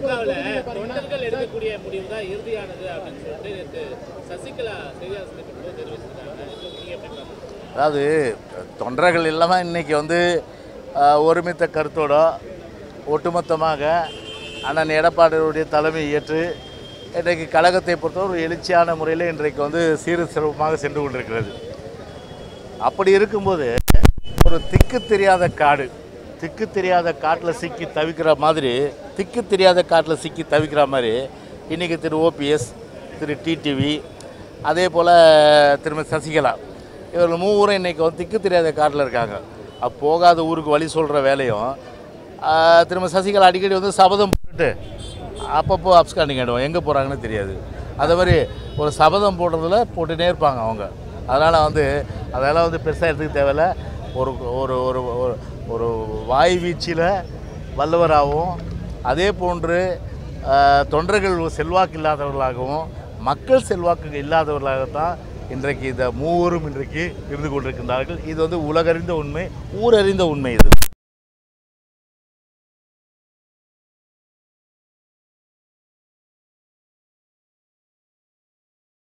திமுகவில் தொண்டர்கள் எடுக்கக்கூடிய முடிவு தான் இறுதியானது அப்படின்னு சொல்லிட்டு நேற்று சசிகலா செய்தியாளர் சந்திப்பின் போது தெரிவிச்சிருக்காங்க இது நீங்க எப்படி பார்க்கறீங்க? அதாவது தொண்டர்கள் இல்லாமல் இன்றைக்கி வந்து அஹ், ஒருமித்த கருத்தோட ஒட்டுமொத்தமாக அண்ணன் எடப்பாடியுடைய தலைமை ஏற்று இன்றைக்கு கழகத்தை பொறுத்தவரை ஒரு எழுச்சியான முறையில் இன்றைக்கு வந்து சீரும் சிறப்புமாக சென்று கொண்டிருக்கிறது அப்படி இருக்கும்போது ஒரு திக்கு தெரியாத காடு திக்கு தெரியாத காட்டில் சிக்கி தவிக்கிற மாதிரி திக்கு தெரியாத காட்டில் சிக்கி தவிக்கிற மாதிரி இன்றைக்கி திரு ஓபிஎஸ் திரு டிடிவி அதே போல் திருமதி சசிகலா இவர்கள் மூவரும் இன்றைக்கி வந்து திக்கு தெரியாத காட்டில் இருக்காங்க அப்போ போகாத ஊருக்கு வழி சொல்கிற வேலையும் ஆஹ், திருமதி சசிகலா அடிக்கடி வந்து சபதம் போட்டுட்டு அப்பப்போ அப்ஸ்காண்டிங் ஆகிடுவோம் எங்கே போகிறாங்கன்னு தெரியாது அதே மாதிரி ஒரு சபதம் போடுறதுல போட்டுகிட்டே இருப்பாங்க அவங்க அதனால் வந்து அதெல்லாம் வந்து பெருசாக எடுத்துக்க தேவையில்ல ஒரு ஒரு ஒரு ஒரு- ஒரு வாய் வீச்சில் வல்லவராகவும் அதே போன்று ஆஹ், தொண்டர்கள் செல்வாக்கு இல்லாதவர்களாகவும் மக்கள் செல்வாக்கு இல்லாதவர்களாகத்தான் இன்றைக்கு இந்த மூவரும் இன்றைக்கு இருந்து கொண்டிருக்கின்றார்கள் இது வந்து உலகறிந்த உண்மை ஊரறிந்த உண்மை இது